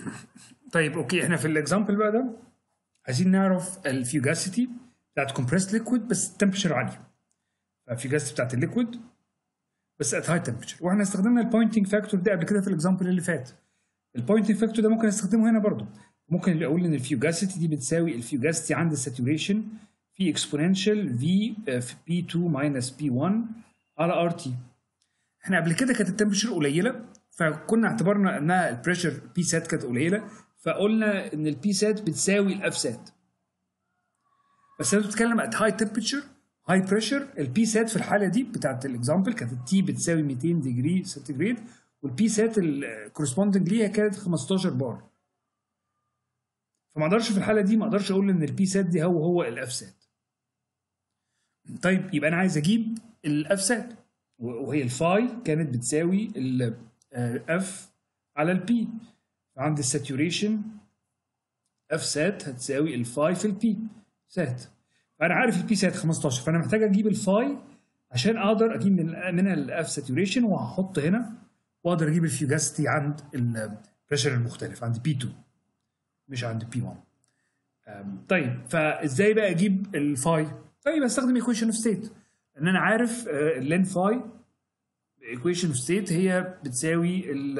طيب اوكي احنا في الاكزامبل بقى ده عايزين نعرف الفيوجاسيتي بتاعت كومبريست ليكويد بس التمبشر عاليه الفيوجاسيتي بتاعت الليكويد بس ات هاي تمبشر واحنا استخدمنا البوينتنج فاكتور ده قبل كده في الاكزامبل اللي فات البوينتنج فاكتور ده ممكن استخدمه هنا برضو ممكن اقول ان الفيوجاسيتي دي بتساوي الفيوجاسيتي عند الساتوريشن في اكسبوننشال في في بي 2 ماينس بي 1 على ار تي احنا قبل كده كانت التمبشر قليله فكنا اعتبرنا انها البريشر بي سات كانت قليله فقلنا ان البي سات بتساوي الاف سات بس انا بتكلم ات هاي تمبرتشر هاي بريشر البي سات في الحاله دي بتاعت الاكزامبل كانت التي بتساوي 200 ديجري سنتيجريد والبي سات الكورسبوندنج ليها كانت 15 بار فما اقدرش في الحاله دي ما اقدرش اقول ان البي سات دي هو هو الاف سات طيب يبقى انا عايز اجيب الاف سات وهي الفاي كانت بتساوي الاف على البي عند الساتوريشن اف سات هتساوي الفاي في البي سات فانا عارف البي سات 15 فانا محتاج اجيب الفاي عشان اقدر اجيب من منها الاف ساتوريشن وهحط هنا واقدر اجيب الفيوجاسيتي عند البريشر المختلف عند بي 2 مش عند بي 1 طيب فازاي بقى اجيب الفاي؟ طيب استخدم ايكويشن اوف ستيت ان انا عارف اللين فاي ايكويشن اوف ستيت هي بتساوي ال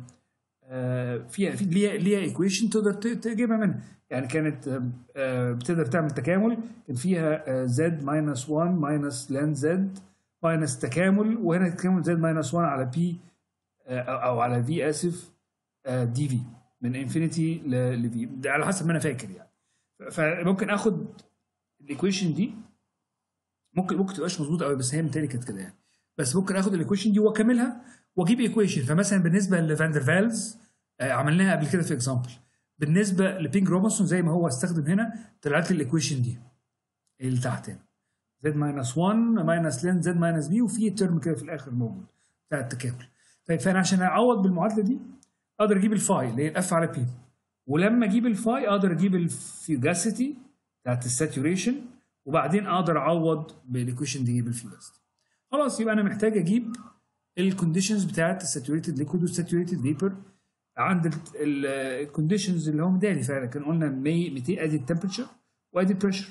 فيها في ليها ليها ايكويشن تقدر تجيبها منها يعني كانت بتقدر تعمل تكامل كان فيها زد ماينس 1 ماينس لان زد ماينس تكامل وهنا تكامل زد ماينس 1 على بي او على في اسف دي في من انفينيتي لفي ده على حسب ما انا فاكر يعني فممكن اخد الايكويشن دي ممكن ممكن تبقاش مظبوطه قوي بس هي متهيألي كانت كده يعني بس ممكن اخد الايكويشن دي واكملها واجيب ايكويشن فمثلا بالنسبه لفاندر فالز آه عملناها قبل كده في اكزامبل بالنسبه لبينج روبنسون زي ما هو استخدم هنا طلعت لي الايكويشن دي اللي تحت هنا زد ماينس 1 ماينس لين زد ماينس بي وفي ترم كده في الاخر موجود بتاع التكامل طيب فانا عشان اعوض بالمعادله دي اقدر اجيب الفاي اللي هي الاف على بي ولما اجيب الفاي اقدر اجيب الفيوجاسيتي بتاعت الساتوريشن وبعدين اقدر اعوض بالايكويشن دي اجيب الفيوجاسيتي خلاص يبقى انا محتاج اجيب الكونديشنز بتاعت الساتوريتد ليكويد والساتوريتد فيبر عند الكونديشنز اللي هو مدالي فعلا كان قلنا 200 ادي التمبرتشر وادي البريشر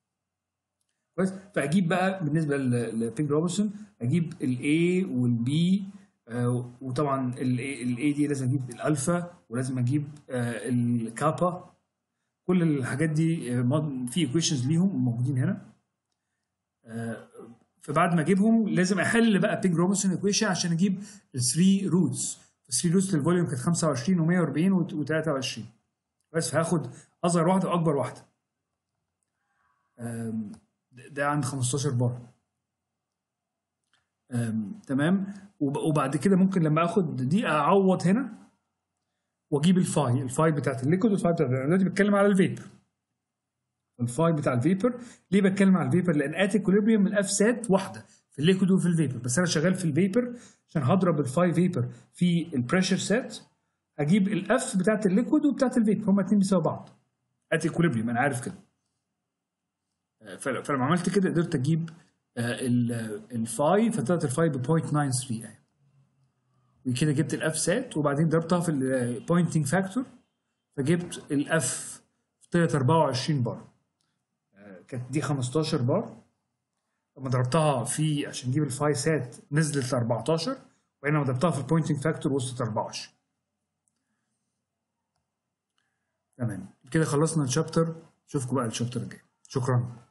كويس فاجيب بقى بالنسبه لبينج روبنسون اجيب الاي والبي آه وطبعا الاي دي لازم اجيب الالفا ولازم اجيب آه الكابا كل الحاجات دي آه في ايكويشنز ليهم موجودين هنا فبعد ما اجيبهم لازم احل بقى بيج روبنسون ايكويشن عشان اجيب الثري روتس الثري روتس للفوليوم كانت 25 و140 و23 بس هاخد اصغر واحده واكبر واحده ده عند 15 بار تمام وبعد كده ممكن لما اخد دي اعوض هنا واجيب الفاي الفاي بتاعت الليكويد والفاي بتاعت انا دلوقتي بتكلم على الفيبر الفاي بتاع الفيبر ليه بتكلم على الفيبر لان ات اكوليبريم الاف سات واحده في الليكويد وفي الفيبر بس انا شغال في الفيبر عشان هضرب الفاي فيبر في البريشر سات هجيب الاف بتاعت الليكويد وبتاعت الفيبر هما الاثنين بيساوي بعض ات اكوليبريم انا عارف كده فلما عملت كده قدرت اجيب الفاي فطلعت الفاي ب 0.93 يعني وكده جبت الاف سات وبعدين ضربتها في البوينتنج فاكتور فجبت الاف طلعت 24 بار كانت دي 15 بار لما ضربتها في عشان اجيب الفاي سات نزلت ل 14 وهنا لما ضربتها في البوينتنج فاكتور وصلت 24 تمام كده خلصنا الشابتر اشوفكم بقى الشابتر الجاي شكرا